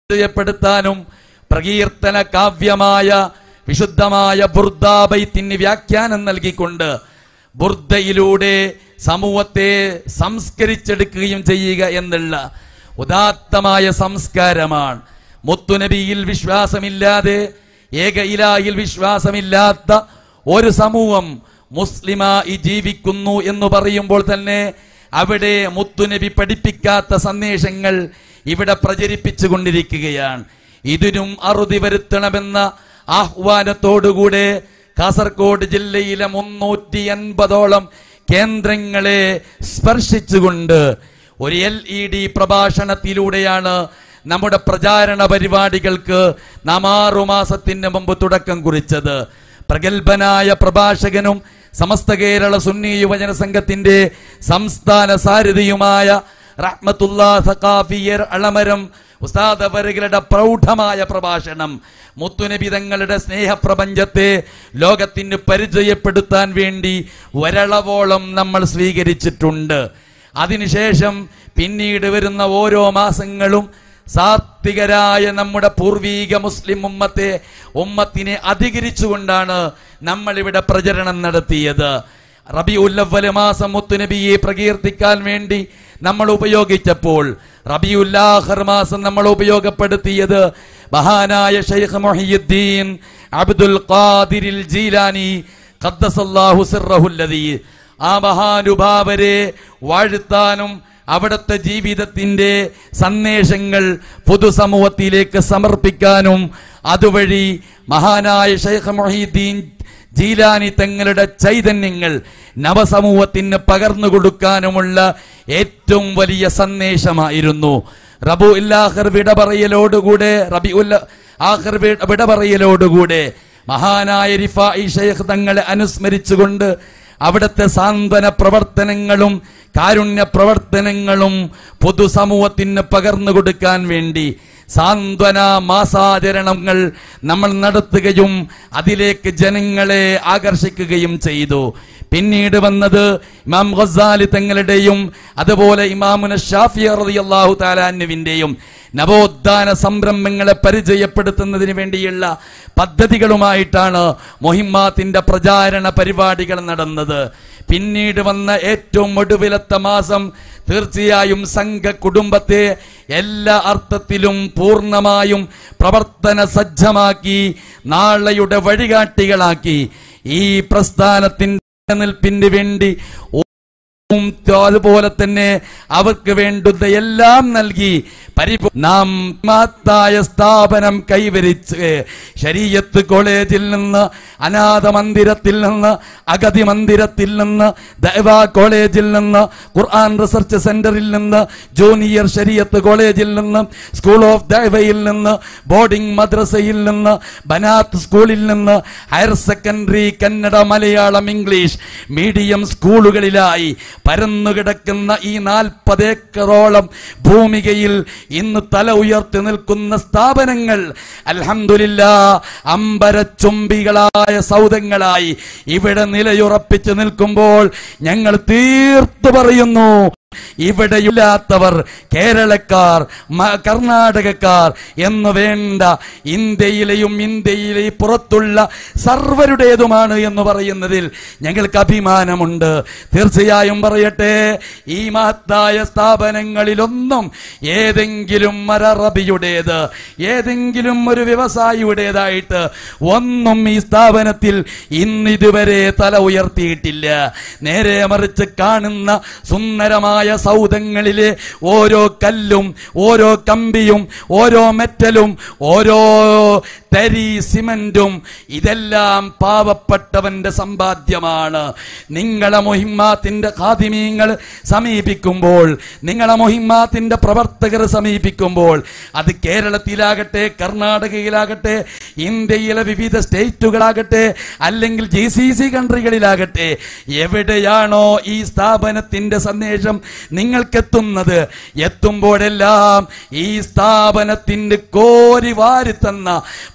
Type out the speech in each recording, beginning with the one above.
പരിചയപ്പെടുത്താനും പ്രകീർത്തന കാവ്യമായ വിശുദ്ധമായ ബുർദാബൈത്തിന് വ്യാഖ്യാനം നൽകിക്കൊണ്ട് ബുർദയിലൂടെ സമൂഹത്തെ സംസ്കരിച്ചെടുക്കുകയും ചെയ്യുക എന്നുള്ള ഉദാത്തമായ സംസ്കാരമാണ് മുത്തുനബിയിൽ വിശ്വാസമില്ലാതെ ഏക ഇലായിൽ വിശ്വാസമില്ലാത്ത ഒരു സമൂഹം മുസ്ലിമായി ജീവിക്കുന്നു എന്ന് പറയുമ്പോൾ തന്നെ അവിടെ മുത്തുനബി പഠിപ്പിക്കാത്ത സന്ദേശങ്ങൾ ഇവിടെ പ്രചരിപ്പിച്ചു കൊണ്ടിരിക്കുകയാണ് ഇതിനും അറുതി വരുത്തണമെന്ന ആഹ്വാനത്തോടുകൂടെ കാസർഗോഡ് ജില്ലയിലെ മുന്നൂറ്റി അൻപതോളം കേന്ദ്രങ്ങളെ സ്പർശിച്ചുകൊണ്ട് ഒരു എൽ ഇ ഡി പ്രഭാഷണത്തിലൂടെയാണ് നമ്മുടെ പ്രചാരണ പരിപാടികൾക്ക് നാം ആറു മാസത്തിന് മുമ്പ് തുടക്കം കുറിച്ചത് പ്രഗത്ഭനായ പ്രഭാഷകനും സമസ്ത കേരള സുന്നി യുവജന സംഘത്തിന്റെ സംസ്ഥാന സാരഥിയുമായ റഹ്മത്തുല്ലാ സഖാഫിയർ അളമരം ഉസ്താദ് അവരുകളുടെ പ്രൗഢമായ പ്രഭാഷണം മുത്തുനബി തങ്ങളുടെ സ്നേഹപ്രപഞ്ചത്തെ ലോകത്തിന് പരിചയപ്പെടുത്താൻ വേണ്ടി ഒരളവോളം നമ്മൾ സ്വീകരിച്ചിട്ടുണ്ട് അതിനുശേഷം പിന്നീട് വരുന്ന ഓരോ മാസങ്ങളും സാത്വികരായ നമ്മുടെ പൂർവീക മുസ്ലിം ഉമ്മത്തെ ഉമ്മത്തിനെ അധികരിച്ചുകൊണ്ടാണ് നമ്മൾ ഇവിടെ പ്രചരണം നടത്തിയത് റബി ഉല്ലവല് മാസം മുത്തുനബിയെ പ്രകീർത്തിക്കാൻ വേണ്ടി നമ്മൾ ഉപയോഗിച്ചപ്പോൾ റബി ഉല്ലാഹർ മാസം നമ്മൾ ഉപയോഗപ്പെടുത്തിയത് മഹാനായ ഷെയ്ഖ് മൊഹിയുദ്ദീൻ അബ്ദുൽ ഖാദിരിൽ ജീലാനി ഖദ്ദസല്ലാഹു സിർറഹുല്ലദീ ആ മഹാനുഭാവരെ വാഴ്ത്താനും അവിടുത്തെ ജീവിതത്തിന്റെ സന്ദേശങ്ങൾ പൊതുസമൂഹത്തിലേക്ക് സമർപ്പിക്കാനും അതുവഴി മഹാനായ ഷെയ്ഖ് മൊഹീദ്ദീൻ ജീലാനി തങ്ങളുടെ ചൈതന്യങ്ങൾ നവസമൂഹത്തിന് പകർന്നു കൊടുക്കാനുമുള്ള ഏറ്റവും വലിയ സന്ദേശമായിരുന്നു റബു ഇല്ലാഹർ വിട പറയലോടുകൂടെ റബി ഉല്ല ആഹർ വി- വിട പറയലോടുകൂടെ മഹാനായ റിഫായി ഷെയ്ഖ് തങ്ങളെ അനുസ്മരിച്ചുകൊണ്ട് അവിടുത്തെ സാന്ത്വന പ്രവർത്തനങ്ങളും കാരുണ്യ പ്രവർത്തനങ്ങളും പൊതുസമൂഹത്തിന് പകർന്നു കൊടുക്കാൻ വേണ്ടി സാന്ത്വന മാസാചരണങ്ങൾ നമ്മൾ നടത്തുകയും അതിലേക്ക് ജനങ്ങളെ ആകർഷിക്കുകയും ചെയ്തു പിന്നീട് വന്നത് ഇമാം ഖസാലി തങ്ങളുടെയും അതുപോലെ ഇമാമുന ഷാഫി റളിയല്ലാഹു താലാന്നുവിന്റെയും നവോത്ഥാന സംരംഭങ്ങളെ പരിചയപ്പെടുത്തുന്നതിന് വേണ്ടിയുള്ള പദ്ധതികളുമായിട്ടാണ് മൊഹിമാത്തിന്റെ പ്രചാരണ പരിപാടികൾ നടന്നത് പിന്നീട് വന്ന ഏറ്റവും ഒടുവിലത്തെ മാസം തീർച്ചയായും സംഘ കുടുംബത്തെ എല്ലാ അർത്ഥത്തിലും പൂർണ്ണമായും പ്രവർത്തന സജ്ജമാക്കി നാളെയുടെ വഴികാട്ടികളാക്കി ഈ പ്രസ്ഥാനത്തിന്റെ നിലനിൽപ്പിന് വേണ്ടി ഉം അതുപോലെ തന്നെ അവർക്ക് വേണ്ടുന്ന എല്ലാം നൽകി പരിപൂ നാം മഹത്തായ സ്ഥാപനം കൈവരിച്ച് ശരീയത്ത് കോളേജിൽ നിന്ന് അനാഥ മന്ദിരത്തിൽ നിന്ന് അഗതി മന്ദിരത്തിൽ നിന്ന് ദൈവ കോളേജിൽ നിന്ന് ഖുർആൻ റിസർച്ച് സെന്ററിൽ നിന്ന് ജൂനിയർ ശരീയത്ത് കോളേജിൽ നിന്ന് സ്കൂൾ ഓഫ് ദൈവയിൽ നിന്ന് ബോർഡിംഗ് മദ്രസയിൽ നിന്ന് ബനാത്ത് സ്കൂളിൽ നിന്ന് higher secondary Kannada Malayalam English medium സ്കൂളുകളിലായി പരന്നുകിടക്കുന്ന ഈ നാൽപ്പത് ഏക്കറോളം ഭൂമികയിൽ ഇന്ന് തല ഉയർത്തി നിൽക്കുന്ന സ്ഥാപനങ്ങൾ അൽഹംദുലില്ല അമ്പരച്ചുംബികളായ സൗധങ്ങളായി ഇവിടെ നിലയുറപ്പിച്ചു നിൽക്കുമ്പോൾ ഞങ്ങൾ തീർത്തു പറയുന്നു ഇവിടെയില്ലാത്തവർ കേരളക്കാർ മ- കർണാടകക്കാർ എന്ന് വേണ്ട ഇന്ത്യയിലെയും ഇന്ത്യയിലെ പുറത്തുള്ള സർവരുടേതുമാണ് എന്ന് പറയുന്നതിൽ ഞങ്ങൾക്ക് അഭിമാനമുണ്ട് തീർച്ചയായും പറയട്ടെ ഈ മഹത്തായ സ്ഥാപനങ്ങളിലൊന്നും ഏതെങ്കിലും മരറബിയുടേത് ഏതെങ്കിലും ഒരു വ്യവസായിയുടേതായിട്ട് ഒന്നും ഈ സ്ഥാപനത്തിൽ ഇന്നിതുവരെ തല ഉയർത്തിയിട്ടില്ല നേരെ മറിച്ച് കാണുന്ന സുന്ദരമായ സൗധങ്ങളിലെ ഓരോ കല്ലും ഓരോ കമ്പിയും ഓരോ മെറ്റലും ഓരോ തരി സിമന്റും ഇതെല്ലാം പാവപ്പെട്ടവന്റെ സമ്പാദ്യമാണ് നിങ്ങളെ മൊഹിമാത്തിന്റെ ഖാദിമീങ്ങൾ സമീപിക്കുമ്പോൾ നിങ്ങളെ മൊഹിമാത്തിന്റെ പ്രവർത്തകർ സമീപിക്കുമ്പോൾ അത് കേരളത്തിലാകട്ടെ കർണാടകയിലാകട്ടെ ഇന്ത്യയിലെ വിവിധ സ്റ്റേറ്റുകളാകട്ടെ അല്ലെങ്കിൽ ജി സി സി കൺട്രികളിലാകട്ടെ എവിടെയാണോ ഈ സ്ഥാപനത്തിന്റെ സന്ദേശം നിങ്ങൾക്കെത്തുന്നത് എത്തുമ്പോഴെല്ലാം ഈ സ്ഥാപനത്തിന്റെ കോരി വാരി തന്ന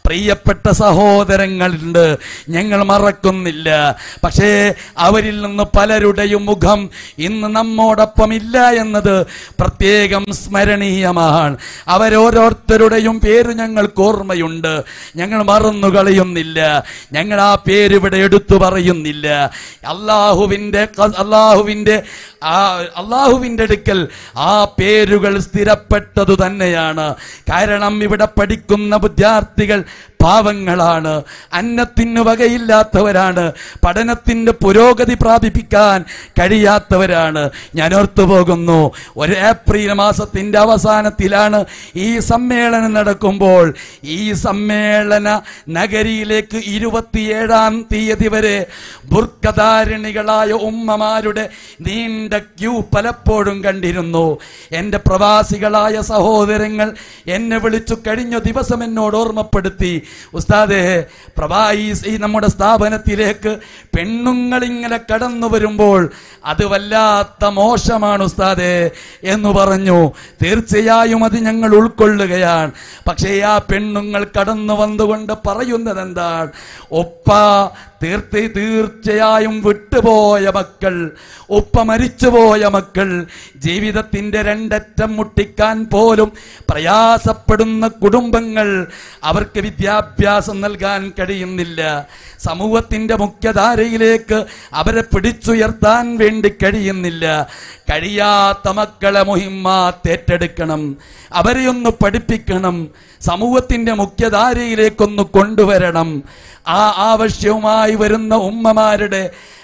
പ്രിയപ്പെട്ട സഹോദരങ്ങളുണ്ട് ഞങ്ങൾ മറക്കുന്നില്ല പക്ഷേ അവരിൽ നിന്ന് പലരുടെയും മുഖം ഇന്ന് നമ്മോടൊപ്പം ഇല്ല എന്നത് പ്രത്യേകം സ്മരണീയമാണ് അവരോരോരുത്തരുടെയും പേര് ഞങ്ങൾക്ക് ഓർമ്മയുണ്ട് ഞങ്ങൾ മറന്നു കളയുന്നില്ല ഞങ്ങൾ ആ പേര് ഇവിടെ എടുത്തു പറയുന്നില്ല അള്ളാഹുവിന്റെ ക- അള്ളാഹുവിന്റെ ആ അള്ളാഹുവിന്റെ അടുക്കൽ ആ പേരുകൾ സ്ഥിരപ്പെട്ടതു തന്നെയാണ് കാരണം ഇവിടെ പഠിക്കുന്ന വിദ്യാർത്ഥികൾ പാവങ്ങളാണ് അന്നത്തിന് വകയില്ലാത്തവരാണ് പഠനത്തിന്റെ പുരോഗതി പ്രാപിപ്പിക്കാൻ കഴിയാത്തവരാണ് ഞാൻ ഓർത്തു പോകുന്നു ഒരു ഏപ്രിൽ മാസത്തിന്റെ അവസാനത്തിലാണ് ഈ സമ്മേളനം നടക്കുമ്പോൾ ഈ സമ്മേളന നഗരിയിലേക്ക് ഇരുപത്തിയേഴാം തീയതി വരെ ബുർക്കധാരിണികളായ ഉമ്മമാരുടെ നീണ്ട ക്യൂ പലപ്പോഴും കണ്ടിരുന്നു എൻ്റെ പ്രവാസികളായ സഹോദരങ്ങൾ എന്നെ വിളിച്ചു കഴിഞ്ഞ ദിവസം എന്നോട് ഓർമ്മപ്പെടുത്തി ഉസ്താദേ പ്രവായി ഈ നമ്മുടെ സ്ഥാപനത്തിലേക്ക് പെണ്ണുങ്ങൾ ഇങ്ങനെ കടന്നു വരുമ്പോൾ അത് വല്ലാത്ത മോശമാണ് ഉസ്താദേ എന്ന് പറഞ്ഞു തീർച്ചയായും അത് ഞങ്ങൾ ഉൾക്കൊള്ളുകയാണ് പക്ഷേ ആ പെണ്ണുങ്ങൾ കടന്നു വന്നുകൊണ്ട് പറയുന്നത് എന്താണ് ഒപ്പ തീർത്തി തീർച്ചയായും വിട്ടുപോയ മക്കൾ ഉപ്പ മരിച്ചുപോയ മക്കൾ ജീവിതത്തിന്റെ രണ്ടറ്റം മുട്ടിക്കാൻ പോലും പ്രയാസപ്പെടുന്ന കുടുംബങ്ങൾ അവർക്ക് വിദ്യാഭ്യാസം നൽകാൻ കഴിയുന്നില്ല സമൂഹത്തിന്റെ മുഖ്യധാരയിലേക്ക് അവരെ പിടിച്ചുയർത്താൻ വേണ്ടി കഴിയുന്നില്ല കഴിയാത്ത മക്കളെ മുഹിമ്മാത്ത് ഏറ്റെടുക്കണം അവരെ ഒന്ന് പഠിപ്പിക്കണം സമൂഹത്തിന്റെ മുഖ്യധാരയിലേക്കൊന്ന് കൊണ്ടുവരണം ആ ആവശ്യവുമായി വരുന്ന ഉമ്മമാരുടെ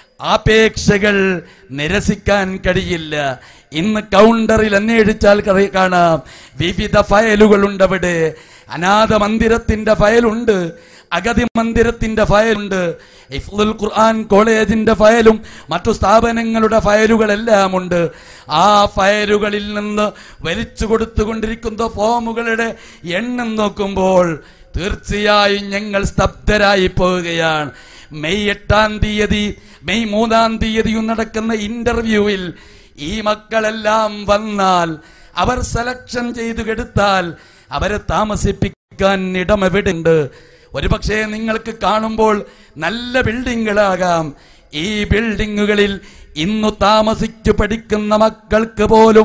അപേക്ഷകൾ നിരസിക്കാൻ കഴിയില്ല ഇന്ന് കൗണ്ടറിൽ അന്വേഷിച്ചാൽ കറി- കാണാം വിവിധ ഫയലുകളുണ്ട് അവിടെ അനാഥ മന്ദിരത്തിന്റെ ഫയലുണ്ട് അഗതി മന്ദിരത്തിന്റെ ഫയലുണ്ട് ഇഫ്ലുൽ ഖുർആൻ കോളേജിന്റെ ഫയലും മറ്റു സ്ഥാപനങ്ങളുടെ ഫയലുകളെല്ലാം ഉണ്ട് ആ ഫയലുകളിൽ നിന്ന് വലിച്ചു കൊടുത്തുകൊണ്ടിരിക്കുന്ന ഫോമുകളുടെ എണ്ണം നോക്കുമ്പോൾ തീർച്ചയായും ഞങ്ങൾ സ്തബ്ധരായി പോവുകയാണ് മെയ് എട്ടാം തീയതി മെയ് മൂന്നാം തീയതിയും നടക്കുന്ന ഇന്റർവ്യൂവിൽ ഈ മക്കളെല്ലാം വന്നാൽ അവർ സെലക്ഷൻ ചെയ്തു കെടുത്താൽ അവരെ താമസിപ്പിക്കാൻ ഇടം എവിടെയുണ്ട് ഒരുപക്ഷെ നിങ്ങൾക്ക് കാണുമ്പോൾ നല്ല ബിൽഡിങ്ങുകളാകാം ഈ ബിൽഡിങ്ങുകളിൽ ഇന്നു താമസിച്ചു പഠിക്കുന്ന മക്കൾക്ക് പോലും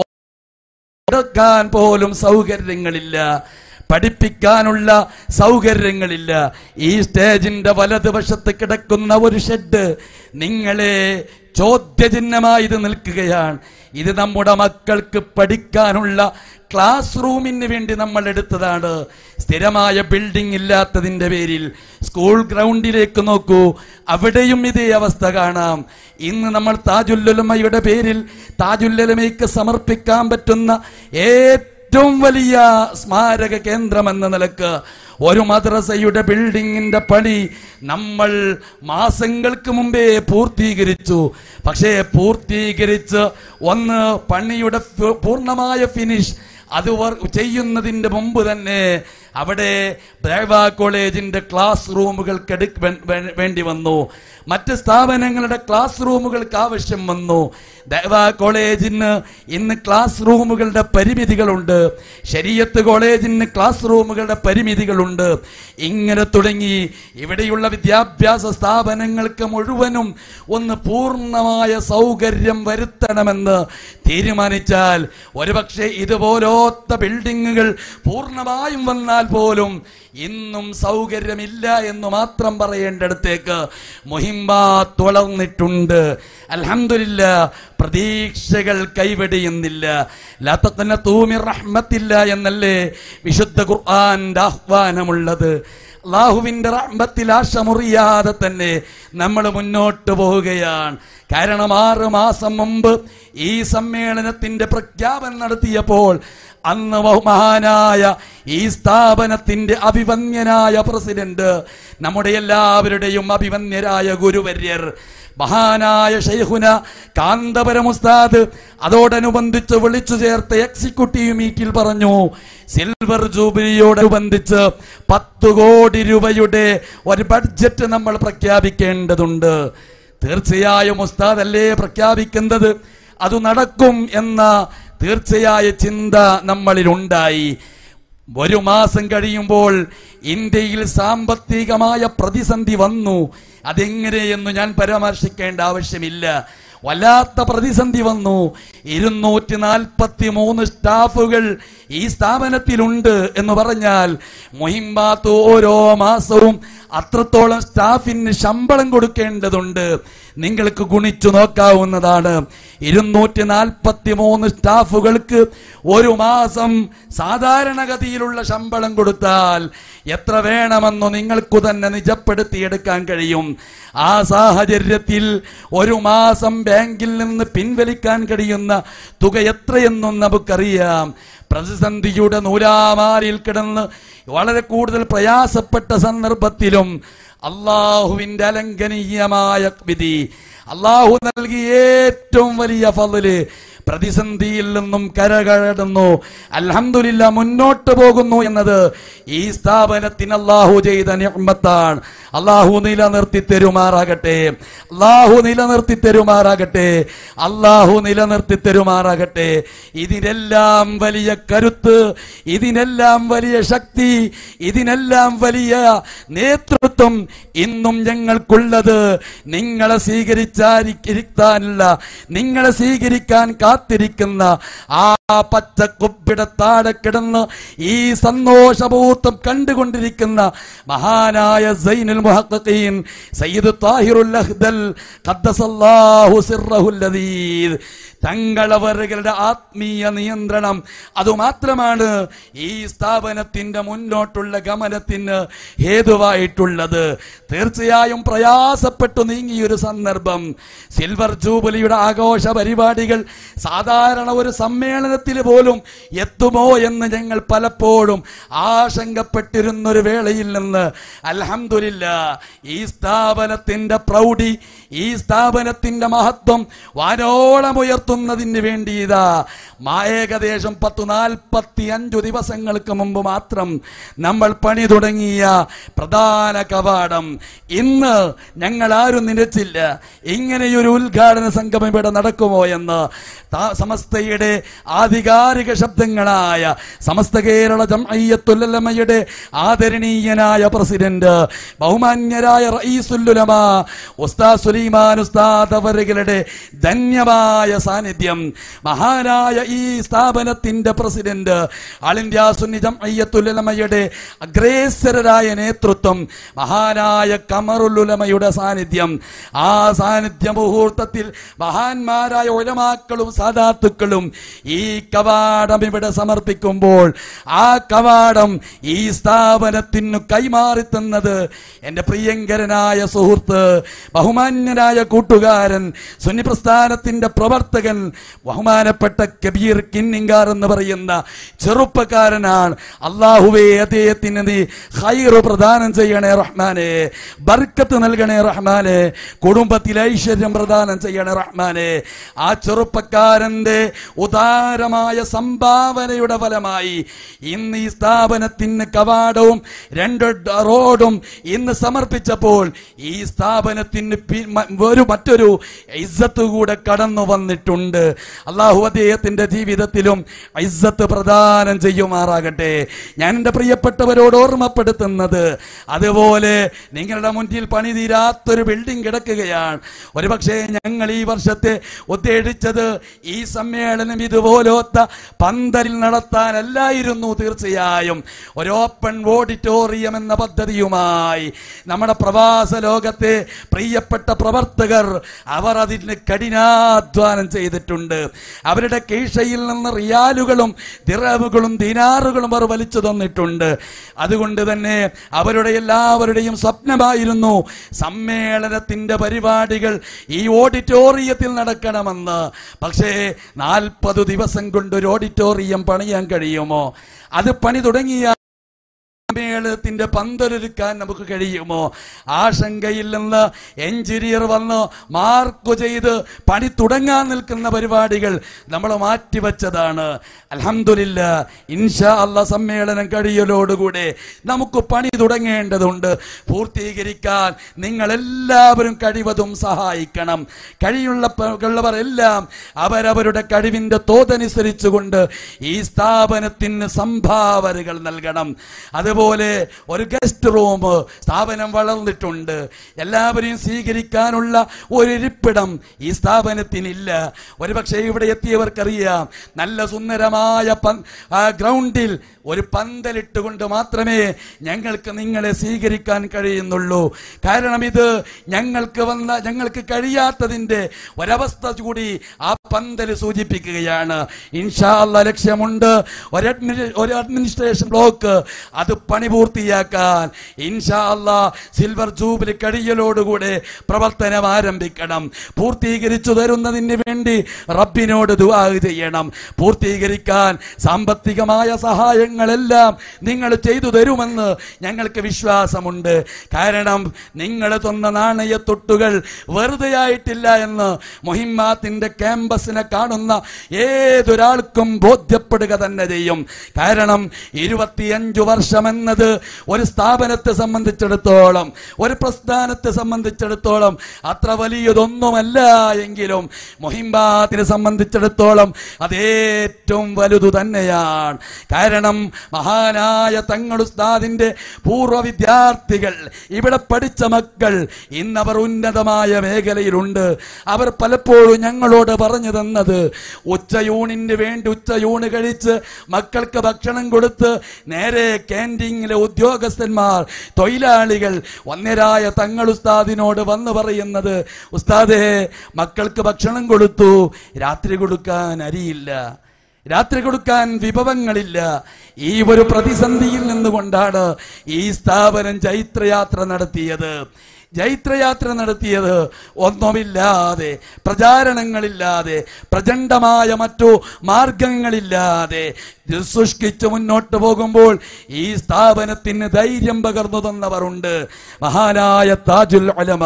കൊടുക്കാൻ പോലും സൗകര്യങ്ങളില്ല പഠിപ്പിക്കാനുള്ള സൗകര്യങ്ങളില്ല ഈ സ്റ്റേജിന്റെ വലതുവശത്ത് കിടക്കുന്ന ഒരു ഷെഡ് നിങ്ങളെ ചോദ്യചിഹ്നമായി ഇത് നിൽക്കുകയാണ് ഇത് നമ്മുടെ മക്കൾക്ക് പഠിക്കാനുള്ള ക്ലാസ് റൂമിന് വേണ്ടി നമ്മൾ എടുത്തതാണ് സ്ഥിരമായ ബിൽഡിംഗ് ഇല്ലാത്തതിന്റെ പേരിൽ സ്കൂൾ ഗ്രൗണ്ടിലേക്ക് നോക്കൂ അവിടെയും ഇതേ അവസ്ഥ കാണാം ഇന്ന് നമ്മൾ താജുല്ലുലമയുടെ പേരിൽ താജുല്ലുലമയ്ക്ക് സമർപ്പിക്കാൻ പറ്റുന്ന ഏറ്റവും വലിയ സ്മാരക കേന്ദ്രം എന്ന നിലക്ക് ഒരു മദ്രസയുടെ ബിൽഡിങ്ങിന്റെ പണി നമ്മൾ മാസങ്ങൾക്ക് മുമ്പേ പൂർത്തീകരിച്ചു പക്ഷേ പൂർത്തീകരിച്ച് ഒന്ന് പണിയുടെ ഫു- പൂർണ്ണമായ ഫിനിഷ് അത് വർ- ചെയ്യുന്നതിന്റെ മുമ്പ് തന്നെ അവിടെ ദേവ കോളേജിന്റെ ക്ലാസ് റൂമുകൾക്ക് എടുക്ക വേ- വേ- വേണ്ടി വന്നു മറ്റ് സ്ഥാപനങ്ങളുടെ ക്ലാസ് റൂമുകൾക്ക് ആവശ്യം വന്നു ദേവ കോളേജിന് ഇന്ന് ക്ലാസ് റൂമുകളുടെ പരിമിതികളുണ്ട് ശരീരത്ത് കോളേജിന് ക്ലാസ് റൂമുകളുടെ പരിമിതികളുണ്ട് ഇങ്ങനെ തുടങ്ങി ഇവിടെയുള്ള വിദ്യാഭ്യാസ സ്ഥാപനങ്ങൾക്ക് മുഴുവനും ഒന്ന് പൂർണ്ണമായ സൗകര്യം വരുത്തണമെന്ന് തീരുമാനിച്ചാൽ ഒരുപക്ഷെ ഇതുപോലത്തെ ബിൽഡിങ്ങുകൾ പൂർണ്ണമായും വന്നാൽ പോലും ഇന്നും സൗകര്യമില്ല എന്ന് മാത്രം പറയേണ്ടടുത്തേക്ക് മുഹിമ്മാത്ത് വളർന്നിട്ടുണ്ട് അൽഹംദുലില്ല പ്രതീക്ഷകൾ കൈവെടിയുന്നില്ല ലതഖ്ന തൂമി റഹ്മത്തില്ല എന്നല്ലേ വിശുദ്ധ ഖുർആന്റെ ആഹ്വാനമുള്ളത് അള്ളാഹുവിന്റെ റഹ്മത്തിൽ ആശ മുറിയാതെ തന്നെ നമ്മൾ മുന്നോട്ട് പോവുകയാണ് കാരണം ആറ് മാസം മുമ്പ് ഈ സമ്മേളനത്തിന്റെ പ്രഖ്യാപനം നടത്തിയപ്പോൾ അന്ന് ബഹുമാനായ ഈ സ്ഥാപനത്തിന്റെ അഭിവന്യനായ പ്രസിഡന്റ് നമ്മുടെ എല്ലാവരുടെയും അഭിവന്യരായ ഗുരുവര്യർ മഹാനായ ഷെയ്ഖുന കാന്തപുരം ഉസ്താദ് അതോടനുബന്ധിച്ച് വിളിച്ചു ചേർത്ത എക്സിക്യൂട്ടീവ് മീറ്റിൽ പറഞ്ഞു സിൽവർ ജൂബിലിയോടനുബന്ധിച്ച് പത്ത് കോടി രൂപയുടെ ഒരു ബഡ്ജറ്റ് നമ്മൾ പ്രഖ്യാപിക്കേണ്ടതുണ്ട് തീർച്ചയായും ഉസ്താദ് അല്ലേ പ്രഖ്യാപിക്കുന്നത് അത് നടക്കും എന്ന തീർച്ചയായ ചിന്ത നമ്മളിൽ ഉണ്ടായി ഒരു മാസം കഴിയുമ്പോൾ ഇന്ത്യയിൽ സാമ്പത്തികമായ പ്രതിസന്ധി വന്നു അതെങ്ങനെയെന്ന് ഞാൻ പരാമർശിക്കേണ്ട ആവശ്യമില്ല വല്ലാത്ത പ്രതിസന്ധി വന്നു ഇരുന്നൂറ്റി നാൽപ്പത്തി മൂന്ന് സ്റ്റാഫുകൾ ഈ സ്ഥാപനത്തിലുണ്ട് എന്ന് പറഞ്ഞാൽ മുഹിമ്പാത്ത് ഓരോ മാസവും അത്രത്തോളം സ്റ്റാഫിന് ശമ്പളം കൊടുക്കേണ്ടതുണ്ട് നിങ്ങൾക്ക് ഗുണിച്ചു നോക്കാവുന്നതാണ് ഇരുന്നൂറ്റി നാൽപ്പത്തി മൂന്ന് സ്റ്റാഫുകൾക്ക് ഒരു മാസം സാധാരണഗതിയിലുള്ള ശമ്പളം കൊടുത്താൽ എത്ര വേണമെന്ന് നിങ്ങൾക്കു തന്നെ നിജപ്പെടുത്തിയെടുക്കാൻ കഴിയും ആ സാഹചര്യത്തിൽ ഒരു മാസം ബാങ്കിൽ നിന്ന് പിൻവലിക്കാൻ കഴിയുന്ന തുക എത്രയെന്നും നമുക്കറിയാം പ്രതിസന്ധിയുടെ നൂലാമാരിൽ കിടന്ന് വളരെ കൂടുതൽ പ്രയാസപ്പെട്ട സന്ദർഭത്തിലും അള്ളാഹുവിന്റെ അലംഘനീയമായ വിധി അള്ളാഹു നൽകിയ ഏറ്റവും വലിയ ഫضല് പ്രതിസന്ധിയിൽ നിന്നും കരകടന്നു അൽഹംദുലില്ല മുന്നോട്ട് പോകുന്നു എന്നത് ഈ സ്ഥാപനത്തിന് അള്ളാഹു ചെയ്ത നിഅമത്താണ് അള്ളാഹു നിലനിർത്തി തരുമാറാകട്ടെ അള്ളാഹു നിലനിർത്തി തരുമാറാകട്ടെ അള്ളാഹു നിലനിർത്തി തരുമാറാകട്ടെ ഇതിനെല്ലാം വലിയ കരുത്ത് ഇതിനെല്ലാം വലിയ ശക്തി ഇതിനെല്ലാം വലിയ നേതൃത്വം ഇന്നും ഞങ്ങൾക്കുള്ളത് നിങ്ങളെ സ്വീകരിച്ചായിരിക്കാനില്ല നിങ്ങളെ സ്വീകരിക്കാൻ കാത്തിരിക്കുന്ന ആ പച്ച കുപ്പിട താഴെ കിടന്ന് ഈ സന്തോഷഭൂത്തം കണ്ടുകൊണ്ടിരിക്കുന്ന മഹാനായ സൈനുൽ മുഹഖഖീൻ സയ്യിദ് താഹിറുൽ അഹ്ദൽ ഖദ്ദസല്ലാഹു സിർറഹുൽ ലദീദ് തങ്ങളവരുടെ ആത്മീയ നിയന്ത്രണം അതുമാത്രമാണ് ഈ സ്ഥാപനത്തിന്റെ മുന്നോട്ടുള്ള ഗമനത്തിന് ഹേതുവായിട്ടുള്ളത് തീർച്ചയായും പ്രയാസപ്പെട്ടു നീങ്ങിയൊരു സന്ദർഭം സിൽവർ ജൂബിലിയുടെ ആഘോഷ പരിപാടികൾ സാധാരണ ഒരു സമ്മേളനത്തിൽ പോലും എത്തുമോ എന്ന് ഞങ്ങൾ പലപ്പോഴും ആശങ്കപ്പെട്ടിരുന്നൊരു വേളയിൽ നിന്ന് അൽഹംദുലില്ല ഈ സ്ഥാപനത്തിന്റെ പ്രൗഢി ഈ സ്ഥാപനത്തിന്റെ മഹത്വം വാനോളം ഉയർത്തുന്നതിന് വേണ്ടി ഇതാ മാ ഏകദേശം പത്തു നാൽപ്പത്തി അഞ്ചു ദിവസങ്ങൾക്ക് മുമ്പ് മാത്രം നമ്മൾ പണി തുടങ്ങിയ പ്രധാന കവാടം ഇന്ന് ഞങ്ങൾ ആരും നിരച്ചില്ല ഇങ്ങനെയൊരു ഉദ്ഘാടന സംഗമം ഇവിടെ നടക്കുമോ എന്ന് താ- സമസ്തയുടെ ആധികാരിക ശബ്ദങ്ങളായ സമസ്ത കേരള ജംഅയ്യത്തുല്ലമയുടെ ആദരണീയനായ പ്രസിഡന്റ് ബഹുമാന്യരായ റഈസുല്ലുലമ ഉസ്താദ് സുലൈമാൻ ഉസ്താദ് അവരുടെ ധന്യമായ സാന്നിധ്യം മഹാനായ ഈ സ്ഥാപനത്തിന്റെ പ്രസിഡന്റ് ആൾ ഇന്ത്യ സുന്നി ജംഅയ്യത്തുല്ലമയുടെ അഗ്രേസരരായ നേതൃത്വം മഹാനായ കമറുലുലമയുടെ സാന്നിധ്യം ആ സാന്നിധ്യ മുഹൂർത്തത്തിൽ മഹാന്മാരായ ഉലമാക്കളും സാദാത്തുക്കളും ഈ കവാടം ഇവിടെ സമർപ്പിക്കുമ്പോൾ ആ കവാടം ഈ സ്ഥാപനത്തിന് കൈമാറി തന്നത് എന്റെ പ്രിയങ്കരനായ സുഹൃത്ത് ബഹുമാന്യനായ കൂട്ടുകാരൻ സുന്നി പ്രസ്ഥാനത്തിന്റെ പ്രവർത്തകൻ ബഹുമാനപ്പെട്ട കബീർ കിന്നിങ്കാർ എന്ന് പറയുന്ന ചെറുപ്പക്കാരനാണ് അള്ളാഹുവേ അദ്ദേഹത്തിന് നീ ഹൈറ് പ്രദാനം ചെയ്യണേ റഹ്മാനെ ബർക്കത്ത് നൽകണേ റഹ്മാനെ കുടുംബത്തിൽ ഐശ്വര്യം പ്രദാനം ചെയ്യണേ റഹ്മാനെ ആ ചെറുപ്പക്കാരന്റെ ഉദാരമായ സംഭാവനയുടെ ഫലമായി ഇന്ന് ഈ സ്ഥാപനത്തിന് കവാടവും രണ്ട് ഡ- റോഡും ഇന്ന് സമർപ്പിച്ചപ്പോൾ ഈ സ്ഥാപനത്തിന് പി- മ- ഒരു മറ്റൊരു ഇസ്സത്ത് കൂടെ കടന്നു വന്നിട്ടുണ്ട് അള്ളാഹു അദ്ദേഹത്തിന്റെ ജീവിതത്തിലും ഇസ്സത്ത് പ്രദാനം ചെയ്യുമാറാകട്ടെ ഞാൻ എൻ്റെ പ്രിയപ്പെട്ടവരോട് ഓർമ്മപ്പെടുത്തുന്നത് അതുപോലെ നിങ്ങളുടെ മുന്നിൽ പണി തീരാത്തൊരു ബിൽഡിംഗ് കിടക്കുകയാണ് ഒരുപക്ഷെ ഞങ്ങൾ ഈ വർഷത്തെ ഉദ്ദേശിച്ചത് ഈ സമ്മേളനം ഇതുപോലത്ത പന്തലിൽ നടത്താനല്ലായിരുന്നു തീർച്ചയായും ഒരു ഓപ്പൺ ഓഡിറ്റോറിയം എന്ന പദ്ധതിയുമായി നമ്മുടെ പ്രവാസ ലോകത്തെ പ്രിയപ്പെട്ട പ്രവർത്തകർ അവർ അതിന് കഠിനാധ്വാനം ചെയ്തിട്ടുണ്ട് അവരുടെ കീഴ്ശയിൽ നിന്ന് റിയാലുകളും ദിറമുകളും ദിനാറുകളും അവർ വലിച്ചു തന്നിട്ടുണ്ട് അതുകൊണ്ട് തന്നെ അവരുടെ എല്ലാവരുടെയും സ്വപ്നമായിരുന്നു സമ്മേളനത്തിന്റെ പരിപാടികൾ ഈ ഓഡിറ്റോറിയത്തിൽ നടക്കണമെന്ന് പക്ഷേ നാൽപ്പത് ദിവസം കൊണ്ട് ഒരു ഓഡിറ്റോറിയം പണിയാൻ കഴിയുമോ അത് പണി തുടങ്ങിയ സമ്മേളനത്തിന്റെ പന്തലൊരുക്കാൻ നമുക്ക് കഴിയുമോ ആശങ്കയിൽ നിന്ന് എഞ്ചിനീയർ വന്ന് മാർക്ക് ചെയ്ത് പണി തുടങ്ങാൻ നിൽക്കുന്ന പരിപാടികൾ നമ്മൾ മാറ്റിവെച്ചതാണ് അലഹമില്ല ഇൻഷാ അല്ല സമ്മേളനം കഴിയലോടുകൂടെ നമുക്ക് പണി തുടങ്ങേണ്ടതുണ്ട് പൂർത്തീകരിക്കാൻ നിങ്ങൾ എല്ലാവരും കഴിവതും സഹായിക്കണം കഴിയുള്ള ഉള്ളവർ എല്ലാം അവരവരുടെ കഴിവിന്റെ തോതനുസരിച്ചുകൊണ്ട് ഈ സ്ഥാപനത്തിന് സംഭാവനകൾ നൽകണം അതുപോലെ ഒരു ഗസ്റ്റ് റൂം സ്ഥാപനം വളർന്നിട്ടുണ്ട് എല്ലാവരെയും സ്വീകരിക്കാനുള്ള ഒരു ഇരിപ്പിടം ഈ സ്ഥാപനത്തിനില്ല ഒരുപക്ഷെ ഇവിടെ എത്തിയവർക്കറിയാം നല്ല സുന്ദരമായ പന്ത്- ആ ഗ്രൗണ്ടിൽ ഒരു പന്തലിട്ടുകൊണ്ട് മാത്രമേ ഞങ്ങൾക്ക് നിങ്ങളെ സ്വീകരിക്കാൻ കഴിയുന്നുള്ളൂ കാരണം ഇത് ഞങ്ങൾക്ക് വന്ന ഞങ്ങൾക്ക് കഴിയാത്തതിന്റെ ഒരവസ്ഥ കൂടി ആ പന്തൽ സൂചിപ്പിക്കുകയാണ് ഇൻഷാല്ല ലക്ഷ്യമുണ്ട് ഒരു അഡ്മിനി- ഒരു അഡ്മിനിസ്ട്രേഷൻ ബ്ലോക്ക് അത് പണി പൂർത്തിയാക്കാൻ ഇൻഷാല്ല സിൽവർ ജൂബിലി കഴിയലോടുകൂടെ പ്രവർത്തനം ആരംഭിക്കണം പൂർത്തീകരിച്ചു തരുന്നതിന് വേണ്ടി റബ്ബിനോട് ദുആ ചെയ്യണം പൂർത്തീകരിക്കാൻ സാമ്പത്തികമായ സഹായങ്ങളെല്ലാം നിങ്ങൾ ചെയ്തു തരുമെന്ന് ഞങ്ങൾക്ക് വിശ്വാസമുണ്ട് കാരണം നിങ്ങൾ തന്ന നാണയത്തൊട്ടുകൾ വെറുതെ ആയിട്ടില്ല എന്ന് മൊഹിമാത്തിന്റെ ക്യാമ്പസിനെ കാണുന്ന ഏതൊരാൾക്കും ബോധ്യപ്പെടുക തന്നെ ചെയ്യും കാരണം ഇരുപത്തിയഞ്ചു വർഷം എന്നത് ഒരു സ്ഥാപനത്തെ സംബന്ധിച്ചിടത്തോളം ഒരു പ്രസ്ഥാനത്തെ സംബന്ധിച്ചിടത്തോളം അത്ര വലിയതൊന്നുമല്ല എങ്കിലും മൊഹിംബാത്തിനെ സംബന്ധിച്ചിടത്തോളം അത് ഏറ്റവും വലുതു തന്നെയാണ് കാരണം മഹാനായ തങ്ങളുസ്താദിന്റെ പൂർവ്വ വിദ്യാർത്ഥികൾ ഇവിടെ പഠിച്ച മക്കൾ ഇന്നവർ ഉന്നതമായ മേഖലയിലുണ്ട് അവർ പലപ്പോഴും ഞങ്ങളോട് പറഞ്ഞു തന്നത് ഉച്ചയൂണിന് വേണ്ടി ഉച്ചയൂണ് കഴിച്ച് മക്കൾക്ക് ഭക്ഷണം കൊടുത്ത് നേരെ ക്യാൻറ്റീനിലെ ഉദ്യോഗസ്ഥന്മാർ തൊഴിലാളികൾ ഒന്നരായ തങ്ങൾ ഉസ്താദിനോട് വന്ന് പറയുന്നത് ഉസ്താദേ മക്കൾക്ക് ഭക്ഷണം കൊടുത്തു രാത്രി കൊടുക്കാൻ അരിയില്ല രാത്രി കൊടുക്കാൻ വിഭവങ്ങളില്ല ഈ ഒരു പ്രതിസന്ധിയിൽ നിന്നുകൊണ്ടാണ് ഈ സ്ഥാപനം ചൈത്രയാത്ര നടത്തിയത് ജൈത്രയാത്ര നടത്തിയത് ഒന്നുമില്ലാതെ പ്രചാരണങ്ങളില്ലാതെ പ്രചണ്ഡമായ മറ്റു മാർഗങ്ങളില്ലാതെ ശുഷ്കിച്ച് മുന്നോട്ട് പോകുമ്പോൾ ഈ സ്ഥാപനത്തിന് ധൈര്യം പകർന്നു തന്നവരുണ്ട് മഹാനായ താജുൽ ഉലമ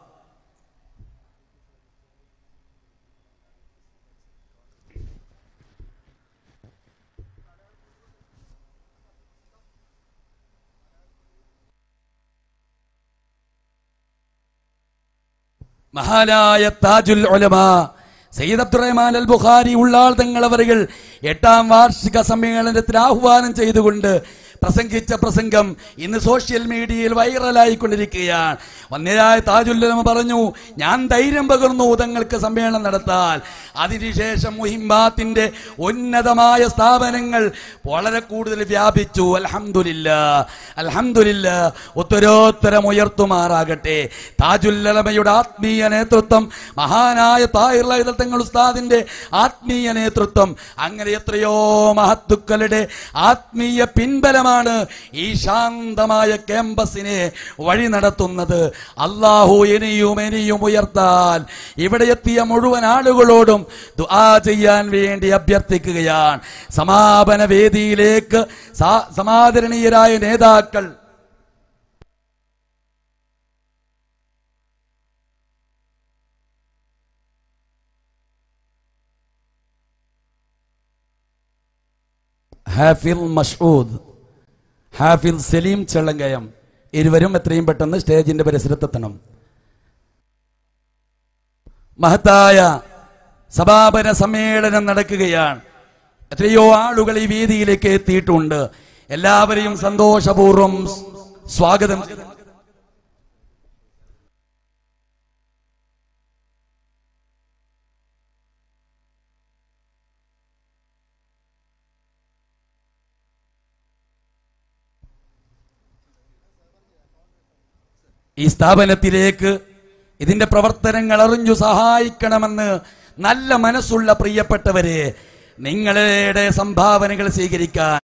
മഹാനായ താജുൽ ഉലമ സയ്യിദ് അബ്ദുറഹ്മാൻ അൽ ബുഖാരി ഉള്ളാൾ തങ്ങളവരുകൾ എട്ടാം വാർഷിക സമ്മേളനത്തിൽ ആഹ്വാനം ചെയ്തുകൊണ്ട് പ്രസംഗിച്ച പ്രസംഗം ഇന്ന് സോഷ്യൽ മീഡിയയിൽ വൈറലായിക്കൊണ്ടിരിക്കുകയാണ് ഒന്നരായ താജുല്ലമ പറഞ്ഞു ഞാൻ ധൈര്യം പകർന്നു തങ്ങൾക്ക് സമ്മേളനം നടത്താൻ അതിനുശേഷം മുഹിംബാത്തിന്റെ ഉന്നതമായ സ്ഥാപനങ്ങൾ വളരെ കൂടുതൽ വ്യാപിച്ചു അൽഹംദുലില്ല അൽഹംദുലില്ല ഉത്തരോത്തരം ഉയർത്തുമാറാകട്ടെ താജുല്ലമയുടെ ആത്മീയ നേതൃത്വം മഹാനായ താഹിർ ലൈദൽ തങ്ങൾ ഉസ്താദിന്റെ ആത്മീയ നേതൃത്വം അങ്ങനെ എത്രയോ മഹത്തുക്കളുടെ ആത്മീയ പിൻബലമാണ് ഈ ശാന്തമായ ക്യാമ്പസിനെ വഴി നടത്തുന്നത് അള്ളാഹു ഇനിയും ഇനിയും ഉയർത്താൻ ഇവിടെ എത്തിയ മുഴുവൻ ആളുകളോടും ദുആ ചെയ്യാൻ വേണ്ടി അഭ്യർത്ഥിക്കുകയാണ് സമാപന വേദിയിലേക്ക് സാ- സമാദരണീയരായ നേതാക്കൾ ഹാഫിൽ മഷൂദ് ഹാഫിൽ സലീം ചെള്ളങ്കയം ഇരുവരും എത്രയും പെട്ടെന്ന് സ്റ്റേജിന്റെ പരിസരത്തെത്തണം മഹത്തായ സമാപന സമ്മേളനം നടക്കുകയാണ് എത്രയോ ആളുകൾ ഈ വേദിയിലേക്ക് എത്തിയിട്ടുണ്ട് എല്ലാവരെയും സന്തോഷപൂർവ്വം സ്വാഗതം ചെയ്തു. ഈ സ്ഥാപനത്തിലേക്ക് ഇതിന്റെ പ്രവർത്തനങ്ങൾ അറിഞ്ഞു സഹായിക്കണമെന്ന് നല്ല മനസ്സുള്ള പ്രിയപ്പെട്ടവരെ നിങ്ങളുടെ സംഭാവനകൾ സ്വീകരിക്കാൻ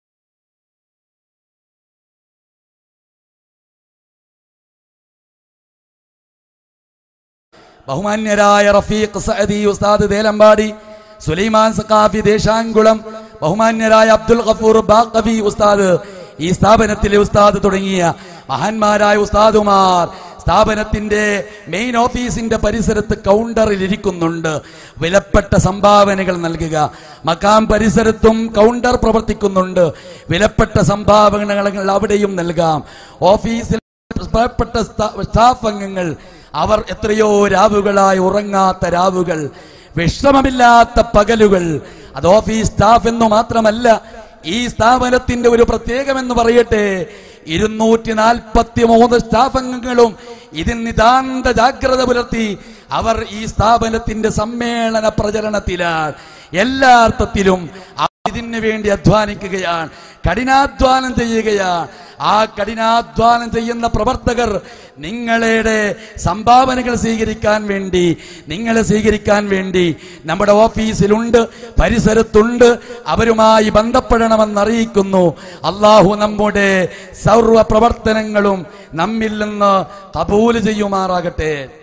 ബഹുമാന്യരായ റഫീഖ് സഅദി ഉസ്താദ് ദേലമ്പാടി സുലൈമാൻ സഖാഫി ദേശാൻകുളം ബഹുമാന്യരായ അബ്ദുൽ ഗഫൂർ ബാഖവി ഉസ്താദ് ഈ സ്ഥാപനത്തിലെ ഉസ്താദ് തുടങ്ങിയ മഹാന്മാരായ ഉസ്താദുമാർ സ്ഥാപനത്തിന്റെ മെയിൻ ഓഫീസിന്റെ പരിസരത്ത് കൗണ്ടറിൽ ഇരിക്കുന്നുണ്ട് വിലപ്പെട്ട സംഭാവനകൾ നൽകുക മക്കാം പരിസരത്തും കൗണ്ടർ പ്രവർത്തിക്കുന്നുണ്ട് വിലപ്പെട്ട സംഭാവനകൾ അവിടെയും നൽകാം ഓഫീസിൽ പ്രധാനപ്പെട്ട സ്ഥാ- സ്റ്റാഫ് അംഗങ്ങൾ അവർ എത്രയോ രാവുകളായി ഉറങ്ങാത്ത രാവുകൾ വിശ്രമമില്ലാത്ത പകലുകൾ അത് ഓഫീസ് സ്റ്റാഫ് എന്നു മാത്രമല്ല ഈ സ്ഥാപനത്തിന്റെ ഒരു പ്രത്യേകമെന്ന് പറയട്ടെ ഇരുന്നൂറ്റി നാൽപ്പത്തി മൂന്ന് സ്റ്റാഫ് അംഗങ്ങളും ഇതിൽ നിതാന്ത ജാഗ്രത പുലർത്തി അവർ ഈ സ്ഥാപനത്തിന്റെ സമ്മേളന പ്രചരണത്തിലാണ് എല്ലാ അർത്ഥത്തിലും അവർ ഇതിനു വേണ്ടി അധ്വാനിക്കുകയാണ് കഠിനാധ്വാനം ചെയ്യുകയാണ് ആ കഠിനാധ്വാനം ചെയ്യുന്ന പ്രവർത്തകർ നിങ്ങളുടെ സംഭാവനകൾ സ്വീകരിക്കാൻ വേണ്ടി നിങ്ങളെ സ്വീകരിക്കാൻ വേണ്ടി നമ്മുടെ ഓഫീസിലുണ്ട് പരിസരത്തുണ്ട് അവരുമായി ബന്ധപ്പെടണമെന്ന് അറിയിക്കുന്നു അള്ളാഹു നമ്മുടെ സർവ പ്രവർത്തനങ്ങളും നമ്മിൽ നിന്ന് കബൂല് ചെയ്യുമാറാകട്ടെ